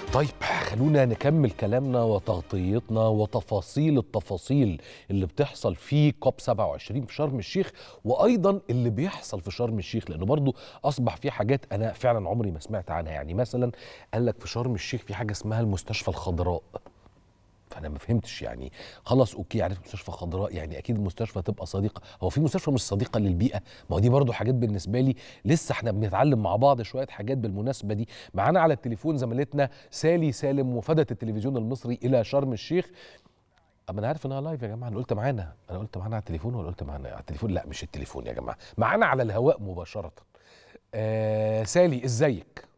طيب خلونا نكمل كلامنا وتغطيتنا وتفاصيل التفاصيل اللي بتحصل في كوب 27 في شرم الشيخ وايضا اللي بيحصل في شرم الشيخ لانه برضو اصبح في حاجات انا فعلا عمري ما سمعت عنها يعني مثلا قال لك في شرم الشيخ في حاجه اسمها المستشفى الخضراء فانا ما فهمتش يعني خلاص اوكي عرفت مستشفى خضراء يعني اكيد المستشفى تبقى صديقه هو في مستشفى مش صديقه للبيئه ما هو دي برضو حاجات بالنسبه لي لسه احنا بنتعلم مع بعض شويه حاجات بالمناسبه دي معانا على التليفون زميلتنا سالي سالم وفده التلفزيون المصري الى شرم الشيخ اما انا عارف انها لايف يا جماعه انا قلت معانا انا قلت معانا على التليفون ولا قلت معانا على التليفون لا مش التليفون يا جماعه معانا على الهواء مباشره آه سالي ازيك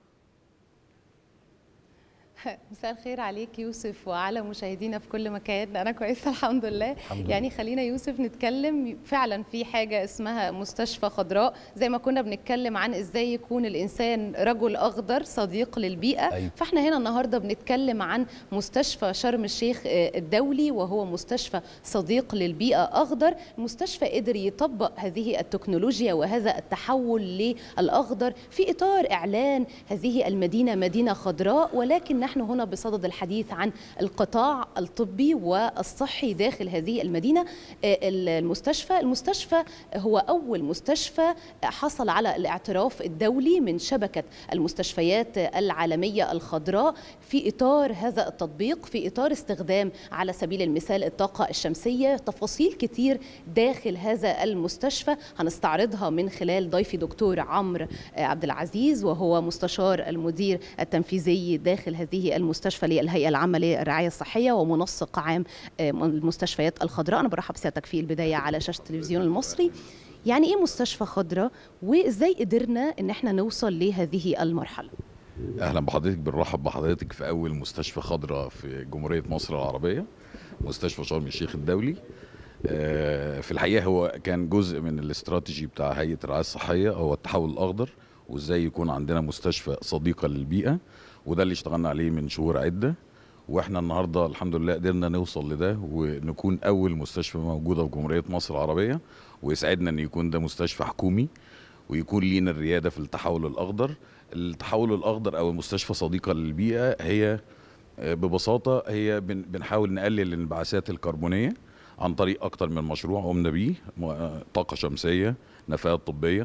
مساء الخير عليك يوسف وعلى مشاهدينا في كل مكان انا كويسه الحمد لله الحمد لله. يعني خلينا يوسف نتكلم فعلا في حاجه اسمها مستشفى خضراء زي ما كنا بنتكلم عن ازاي يكون الانسان رجل اخضر صديق للبيئه أيوة. فاحنا هنا النهارده بنتكلم عن مستشفى شرم الشيخ آه، الدولي وهو مستشفى صديق للبيئه اخضر المستشفى قدر يطبق هذه التكنولوجيا وهذا التحول للاخضر في اطار اعلان هذه المدينه مدينه خضراء ولكن نحن هنا بصدد الحديث عن القطاع الطبي والصحي داخل هذه المدينه آه، المستشفى المستشفى هو اول مستشفى حصل على الاعتراف الدولي من شبكه المستشفيات العالميه الخضراء في اطار هذا التطبيق في اطار استخدام على سبيل المثال الطاقه الشمسيه تفاصيل كتير داخل هذا المستشفى هنستعرضها من خلال ضيفي دكتور عمرو آه، عبد العزيز وهو مستشار المدير التنفيذي داخل هذه المستشفى للهيئه العامه للرعايه الصحيه ومنسق عام آه، المستشفيات الخضراء انا برحب بسيادتك في البدايه على شاشه التلفزيون المصري يعني ايه مستشفى خضراء وازاي قدرنا ان احنا نوصل لهذه المرحله اهلا بحضرتك بنرحب بحضرتك في اول مستشفى خضراء في جمهوريه مصر العربيه مستشفى شرم الشيخ الدولي آه، في الحقيقه هو كان جزء من الاستراتيجي بتاع هيئه الرعايه الصحيه هو التحول الاخضر وازاي يكون عندنا مستشفى صديقه للبيئه وده اللي اشتغلنا عليه من شهور عده واحنا النهارده الحمد لله قدرنا نوصل لده ونكون اول مستشفى موجوده في جمهوريه مصر العربيه ويسعدنا ان يكون ده مستشفى حكومي ويكون لينا الرياده في التحول الاخضر التحول الاخضر او المستشفى صديقه للبيئه هي آه، ببساطه هي بن- بنحاول نقلل الانبعاثات الكربونيه عن طريق اكتر من مشروع قمنا بيه م- آه، طاقه شمسيه نفايات طبيه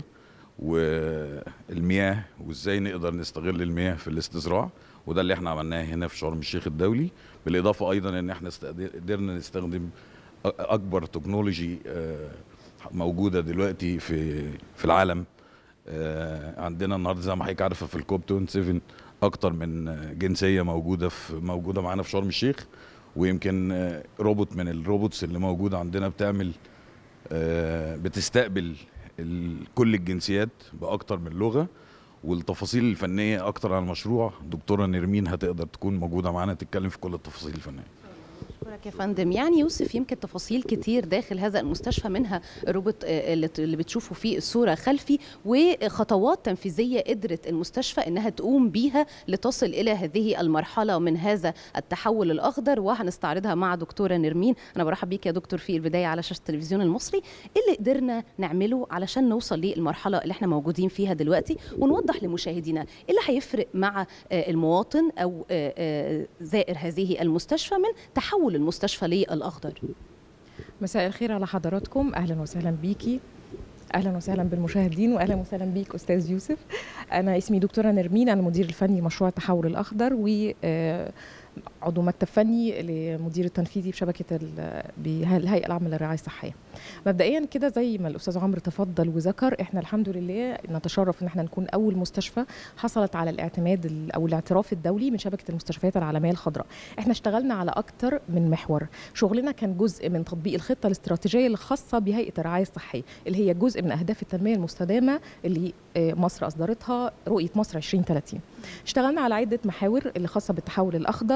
والمياه وازاي نقدر نستغل المياه في الاستزراع وده اللي احنا عملناه هنا في شرم الشيخ الدولي بالاضافه ايضا ان احنا استقد- قدرنا نستخدم أ- اكبر تكنولوجي آه، موجوده دلوقتي في في العالم آه، عندنا النهارده زي ما حضرتك عارفه في الكوب 27 اكتر من آه، جنسيه موجوده في موجوده معانا في شرم الشيخ ويمكن آه، روبوت من الروبوتس اللي موجوده عندنا بتعمل آه، بتستقبل ال- كل الجنسيات باكتر من لغه والتفاصيل الفنيه اكتر عن المشروع دكتوره نرمين هتقدر تكون موجوده معانا تتكلم في كل التفاصيل الفنيه أشكرك يا فندم يعني يوسف يمكن تفاصيل كتير داخل هذا المستشفى منها الروبوت آه، اللي اللي بتشوفوا فيه الصورة خلفي وخطوات تنفيذية قدرت المستشفى إنها تقوم بيها لتصل إلى هذه المرحلة من هذا التحول الأخضر وهنستعرضها مع دكتورة نرمين أنا برحب بيك يا دكتور في البداية على شاشة التلفزيون المصري إيه اللي قدرنا نعمله علشان نوصل للمرحلة اللي احنا موجودين فيها دلوقتي ونوضح لمشاهدينا إيه اللي هيفرق مع آه، المواطن أو آه، آه، زائر هذه المستشفى من تحول المستشفى للأخضر مساء الخير على حضراتكم اهلا وسهلا بيكي اهلا وسهلا بالمشاهدين واهلا وسهلا بيك استاذ يوسف انا اسمي دكتوره نرمين انا المدير الفني لمشروع التحول الاخضر و آه، عضو مكتب فني لمدير التنفيذي في شبكه ال- بالهيئه العامه للرعايه الصحيه. مبدئيا كده زي ما الاستاذ عمرو تفضل وذكر احنا الحمد لله نتشرف ان احنا نكون اول مستشفى حصلت على الاعتماد ال- او الاعتراف الدولي من شبكه المستشفيات العالميه الخضراء. احنا اشتغلنا على اكتر من محور، شغلنا كان جزء من تطبيق الخطه الاستراتيجيه الخاصه بهيئه الرعايه الصحيه اللي هي جزء من اهداف التنميه المستدامه اللي آه، مصر اصدرتها رؤيه مصر 2030. اشتغلنا على عده محاور اللي خاصه بالتحول الاخضر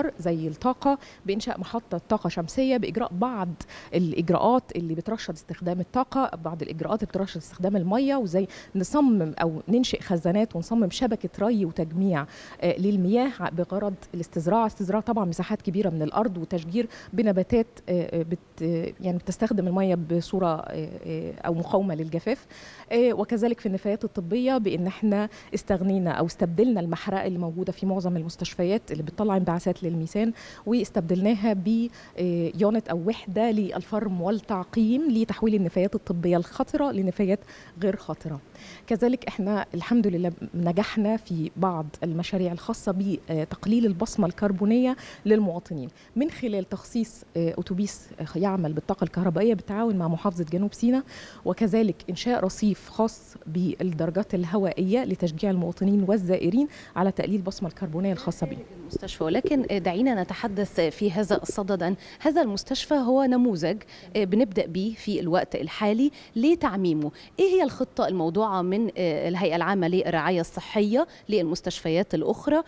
الاخضر زي الطاقه بانشاء محطه طاقه شمسيه باجراء بعض الاجراءات اللي بترشد استخدام الطاقه بعض الاجراءات اللي بترشد استخدام الميه وزي نصمم او ننشئ خزانات ونصمم شبكه ري وتجميع آه، للمياه بغرض الاستزراع استزراع طبعا مساحات كبيره من الارض وتشجير بنباتات آه، آه، بت آه، يعني بتستخدم الميه بصوره آه، آه، او مقاومه للجفاف آه، وكذلك في النفايات الطبيه بان احنا استغنينا او استبدلنا المحرقه اللي موجوده في معظم المستشفيات اللي بتطلع انبعاثات للميثان واستبدلناها بيونت او وحده للفرم والتعقيم لتحويل النفايات الطبيه الخطره لنفايات غير خطره. كذلك احنا الحمد لله نجحنا في بعض المشاريع الخاصه بتقليل البصمه الكربونيه للمواطنين من خلال تخصيص آه، اتوبيس يعمل بالطاقه الكهربائيه بالتعاون مع محافظه جنوب سيناء وكذلك انشاء رصيف خاص بالدرجات الهوائيه لتشجيع المواطنين والزائرين على تقليل البصمه الكربونيه الخاصه بهم. المستشفى ولكن دعينا نتحدث في هذا الصدد أن هذا المستشفى هو نموذج بنبدأ به في الوقت الحالي لتعميمه إيه هي الخطة الموضوعة من الهيئة العامة للرعاية الصحية للمستشفيات الأخرى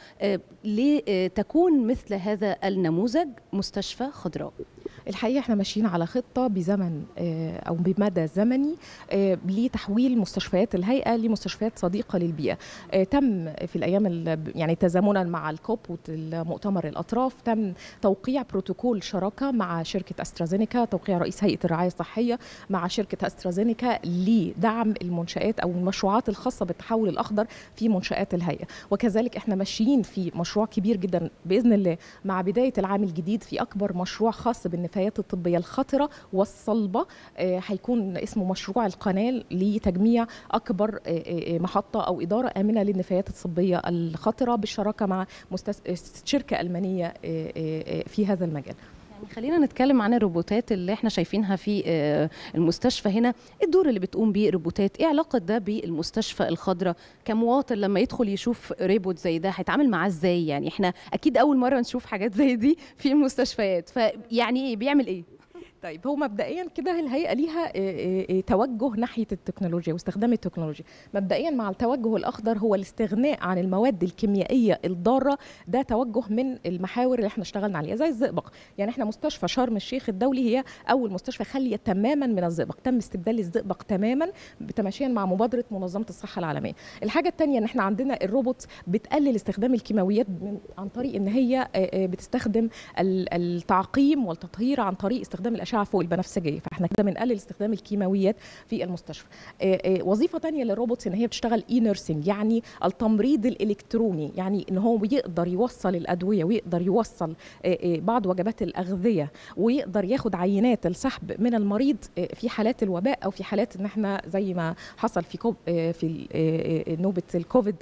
لتكون مثل هذا النموذج مستشفى خضراء الحقيقه احنا ماشيين على خطه بزمن آه، او بمدى زمني آه، لتحويل مستشفيات الهيئه لمستشفيات صديقه للبيئه آه، تم في الايام ال- يعني تزامنا مع الكوب ومؤتمر الاطراف تم توقيع بروتوكول شراكه مع شركه استرازينيكا توقيع رئيس هيئه الرعايه الصحيه مع شركه استرازينيكا لدعم المنشات او المشروعات الخاصه بالتحول الاخضر في منشات الهيئه وكذلك احنا ماشيين في مشروع كبير جدا باذن الله مع بدايه العام الجديد في اكبر مشروع خاص بالنفايات الطبيه الخطره والصلبه آه، هيكون اسمه مشروع القناه لتجميع اكبر آه، آه، محطه او اداره امنه للنفايات الطبيه الخطره بالشراكه مع مستس... شركه المانيه آه، آه، آه، في هذا المجال يعني خلينا نتكلم عن الروبوتات اللي احنا شايفينها في آه، المستشفى هنا إيه الدور اللي بتقوم بيه الروبوتات ايه علاقه ده بالمستشفى الخضراء كمواطن لما يدخل يشوف روبوت زي ده هيتعامل معاه ازاي يعني احنا اكيد اول مره نشوف حاجات زي دي في المستشفيات فيعني ايه بيعمل ايه طيب هو مبدئيا كده الهيئه ليها آه، آه، آه، توجه ناحيه التكنولوجيا واستخدام التكنولوجيا مبدئيا مع التوجه الاخضر هو الاستغناء عن المواد الكيميائيه الضاره ده توجه من المحاور اللي احنا اشتغلنا عليها زي الزئبق يعني احنا مستشفى شرم الشيخ الدولي هي اول مستشفى خاليه تماما من الزئبق تم استبدال الزئبق تماما تماشيا مع مبادره منظمه الصحه العالميه الحاجه الثانيه ان احنا عندنا الروبوت بتقلل استخدام الكيماويات من عن طريق ان هي آه، آه، بتستخدم ال- التعقيم والتطهير عن طريق استخدام الاشعه فوق البنفسجيه فاحنا كده بنقلل استخدام الكيماويات في المستشفى آه، آه، وظيفه تانية للروبوتس ان هي بتشتغل اي نيرسينج يعني التمريض الالكتروني يعني ان هو يقدر يوصل الادويه ويقدر يوصل آه، آه، بعض وجبات الاغذيه ويقدر ياخد عينات السحب من المريض آه، في حالات الوباء او في حالات ان احنا زي ما حصل في كوب آه، في ال- آه، آه، نوبه الكوفيد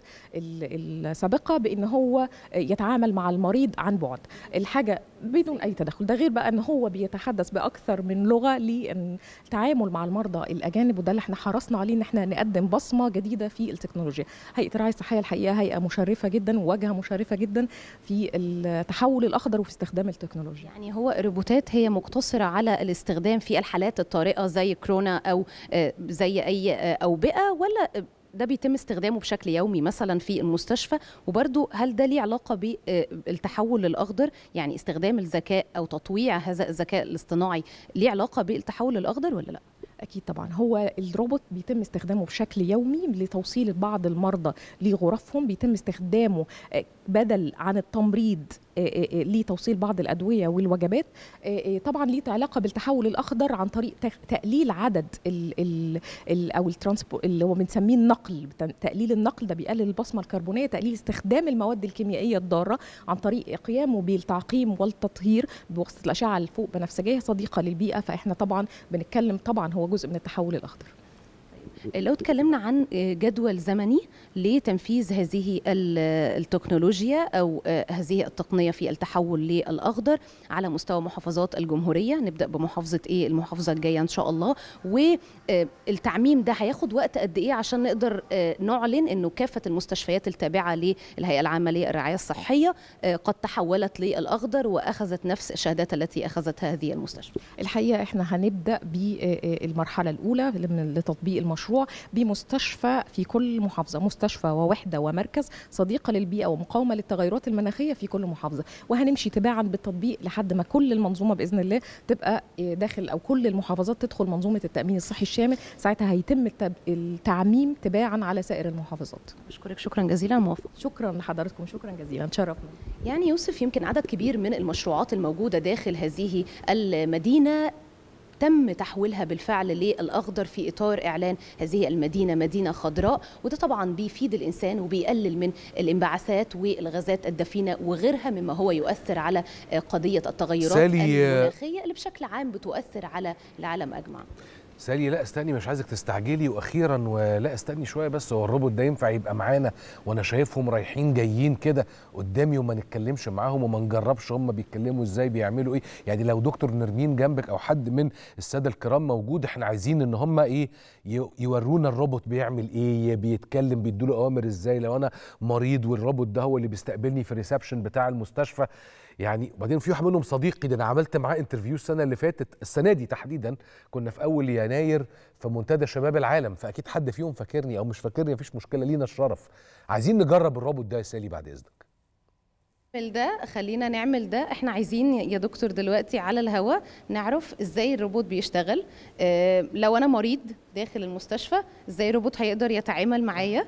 ال- السابقه بان هو آه، يتعامل مع المريض عن بعد الحاجه بدون اي تدخل ده غير بقى ان هو بيتحدث باكثر من لغه للتعامل مع المرضى الاجانب وده اللي احنا حرصنا عليه ان احنا نقدم بصمه جديده في التكنولوجيا هيئه الرعايه الصحيه الحقيقه هيئه مشرفه جدا وواجهه مشرفه جدا في التحول الاخضر وفي استخدام التكنولوجيا يعني هو الروبوتات هي مقتصرة على الاستخدام في الحالات الطارئة زي كورونا أو آه، زي أي آه، أوبئة ولا ده بيتم استخدامه بشكل يومي مثلا في المستشفى وبرضو هل ده ليه علاقة بالتحول الأخضر يعني استخدام الذكاء أو تطويع هذا الذكاء الاصطناعي ليه علاقة بالتحول الأخضر ولا لا؟ اكيد طبعا هو الروبوت بيتم استخدامه بشكل يومي لتوصيل بعض المرضى لغرفهم بيتم استخدامه آه، بدل عن التمريض آه، آه، آه، لتوصيل بعض الادويه والوجبات آه، آه، طبعا ليه علاقه بالتحول الاخضر عن طريق تق- تقليل عدد ال ال ال او الترانسبو اللي هو بنسميه النقل بت- تقليل النقل ده بيقلل البصمه الكربونيه تقليل استخدام المواد الكيميائيه الضاره عن طريق قيامه بالتعقيم والتطهير بواسطه الاشعه الفوق بنفسجيه صديقه للبيئه فاحنا طبعا بنتكلم طبعا هو جزء من التحول الاخضر لو اتكلمنا عن جدول زمني لتنفيذ هذه ال- التكنولوجيا او هذه التقنيه في التحول للاخضر على مستوى محافظات الجمهوريه نبدا بمحافظه ايه المحافظه الجايه ان شاء الله والتعميم ده هياخد وقت قد ايه عشان نقدر نعلن انه كافه المستشفيات التابعه للهيئه العامه للرعايه الصحيه قد تحولت للاخضر واخذت نفس الشهادات التي اخذتها هذه المستشفى الحقيقه احنا هنبدا بالمرحله الاولى من لتطبيق المشروع مشروع بمستشفى في كل محافظه مستشفى ووحده ومركز صديقه للبيئه ومقاومه للتغيرات المناخيه في كل محافظه وهنمشي تباعا بالتطبيق لحد ما كل المنظومه باذن الله تبقى داخل او كل المحافظات تدخل منظومه التامين الصحي الشامل ساعتها هيتم التب- التعميم تباعا على سائر المحافظات بشكرك شكرا جزيلا موافق شكرا لحضراتكم شكرا جزيلا تشرفنا يعني يوسف يمكن عدد كبير من المشروعات الموجودة داخل هذه المدينة تم تحويلها بالفعل للأخضر في إطار إعلان هذه المدينة مدينة خضراء وده طبعا بيفيد الإنسان وبيقلل من الانبعاثات والغازات الدفينة وغيرها مما هو يؤثر على قضية التغيرات سالي، المناخية اللي بشكل عام بتؤثر على العالم أجمع سالي لا استني مش عايزك تستعجلي واخيرا ولا استني شويه بس هو الروبوت ده ينفع يبقى معانا وانا شايفهم رايحين جايين كده قدامي وما نتكلمش معاهم وما نجربش هم بيتكلموا ازاي بيعملوا ايه يعني لو دكتور نرمين جنبك او حد من الساده الكرام موجود احنا عايزين ان هم ايه ي- يورونا الروبوت بيعمل ايه بيتكلم بيدوله اوامر ازاي لو انا مريض والروبوت ده هو اللي بيستقبلني في الريسبشن بتاع المستشفى يعني وبعدين في واحد منهم صديقي ده انا عملت معاه انترفيو السنه اللي فاتت السنه دي تحديدا كنا في اول يناير في منتدى شباب العالم فاكيد حد فيهم فاكرني او مش فاكرني مفيش مشكله لينا الشرف عايزين نجرب الروبوت ده يا سالي بعد اذنك نعمل ده خلينا نعمل ده احنا عايزين يا دكتور دلوقتي على الهوا نعرف ازاي الروبوت بيشتغل اه لو انا مريض داخل المستشفى ازاي الروبوت هيقدر يتعامل معايا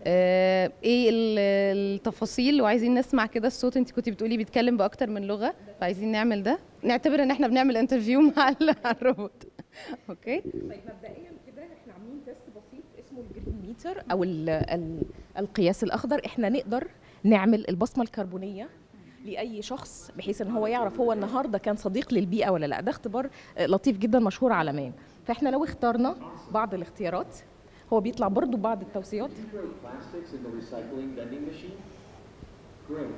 اه ايه ال- التفاصيل وعايزين نسمع كده الصوت انت كنت بتقولي بيتكلم باكتر من لغه فعايزين نعمل ده نعتبر ان احنا بنعمل انترفيو مع ال- الروبوت اوكي طيب مبدئيا كده احنا عاملين تيست بسيط اسمه الجرين ميتر او ال ال القياس الاخضر احنا نقدر نعمل البصمه الكربونيه لاي شخص بحيث ان هو يعرف هو النهارده كان صديق للبيئه ولا لا ده اختبار آه، لطيف جدا مشهور عالميا فاحنا لو اخترنا بعض الاختيارات هو بيطلع برضو بعض التوصيات Integrate plastics in the recycling vending machine? Great.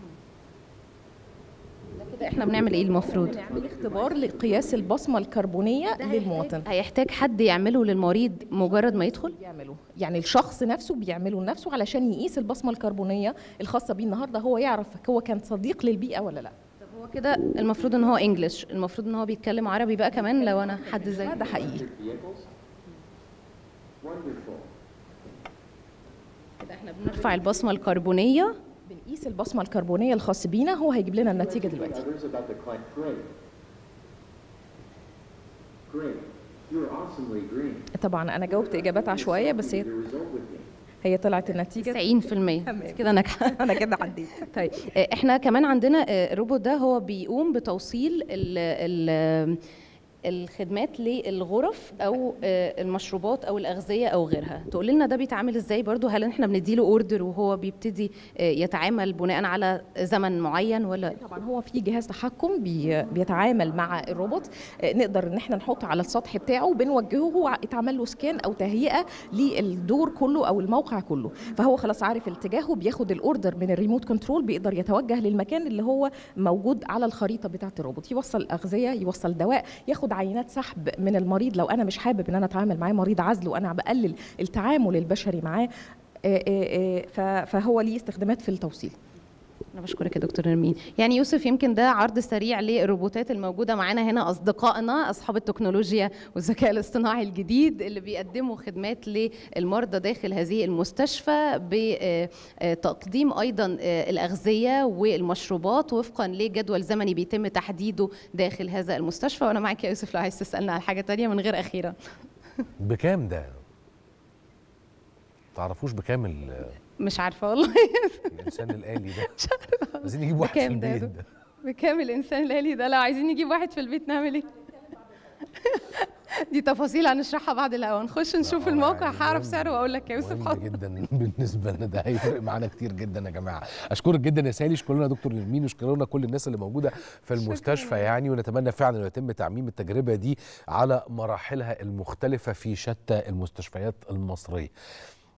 كده احنا بنعمل ايه المفروض نعمل اختبار لقياس البصمه الكربونيه للمواطن هيحتاج حد يعمله للمريض مجرد ما يدخل بيعمله يعني الشخص نفسه بيعمله لنفسه علشان يقيس البصمه الكربونيه الخاصه بيه النهارده هو يعرف هو كان صديق للبيئه ولا لا طب هو كده المفروض ان هو انجلش المفروض ان هو بيتكلم عربي بقى كمان لو انا حد زي ده حقيقي Vehicles? Wonderful. كده احنا بنرفع البصمه الكربونيه بنقيس البصمه الكربونيه الخاص بينا هو هيجيب لنا النتيجه دلوقتي Others about the climate. Great. Great. You're awesomely green. طبعا انا جاوبت اجابات عشوائيه بس هي The result with me. هي طلعت النتيجه 90% كده ناجحه انا كده عديت طيب آه، احنا كمان عندنا آه، الروبوت ده هو بيقوم بتوصيل ال ال الخدمات للغرف او آه، المشروبات او الاغذيه او غيرها تقول لنا ده بيتعامل ازاي برضو هل احنا بنديله اوردر وهو بيبتدي آه، يتعامل بناء على زمن معين ولا طبعا هو في جهاز تحكم بي بيتعامل مع الروبوت آه، نقدر ان احنا نحط على السطح بتاعه بنوجهه هو يتعمل له سكان او تهيئه للدور كله او الموقع كله فهو خلاص عارف اتجاهه بياخد الاوردر من الريموت كنترول بيقدر يتوجه للمكان اللي هو موجود على الخريطه بتاعه الروبوت يوصل اغذيه يوصل دواء ياخد عينات سحب من المريض لو انا مش حابب ان انا اتعامل معاه مريض عزل وانا بقلل التعامل البشري معاه آه، آه، آه، ف- فهو ليه استخدامات في التوصيل انا بشكرك يا دكتور نرمين يعني يوسف يمكن ده عرض سريع للروبوتات الموجوده معانا هنا اصدقائنا اصحاب التكنولوجيا والذكاء الاصطناعي الجديد اللي بيقدموا خدمات للمرضى داخل هذه المستشفى بتقديم ايضا آه، الاغذيه والمشروبات وفقا لجدول زمني بيتم تحديده داخل هذا المستشفى وانا معاك يا يوسف لو عايز تسالنا على حاجه تانية من غير اخيرا بكام ده تعرفوش بكام ال- مش عارفه والله الانسان الالي ده عايزين نجيب واحد في بكام ده يا البيت دكتور؟ ده بكام الانسان الالي ده لو عايزين نجيب واحد في البيت نعمل ايه دي تفاصيل هنشرحها بعد الهوا نخش نشوف آه، الموقع يعني هعرف مهم- سعره واقول لك يا يوسف مهم حاضر جدا بالنسبه لنا ده هيفرق معانا كتير جدا يا جماعه اشكرك جدا يا سالي اشكر لنا دكتور نرمين واشكر لنا كل الناس اللي موجوده في المستشفى يعني ونتمنى فعلا انه يتم تعميم التجربه دي على مراحلها المختلفه في شتى المستشفيات المصريه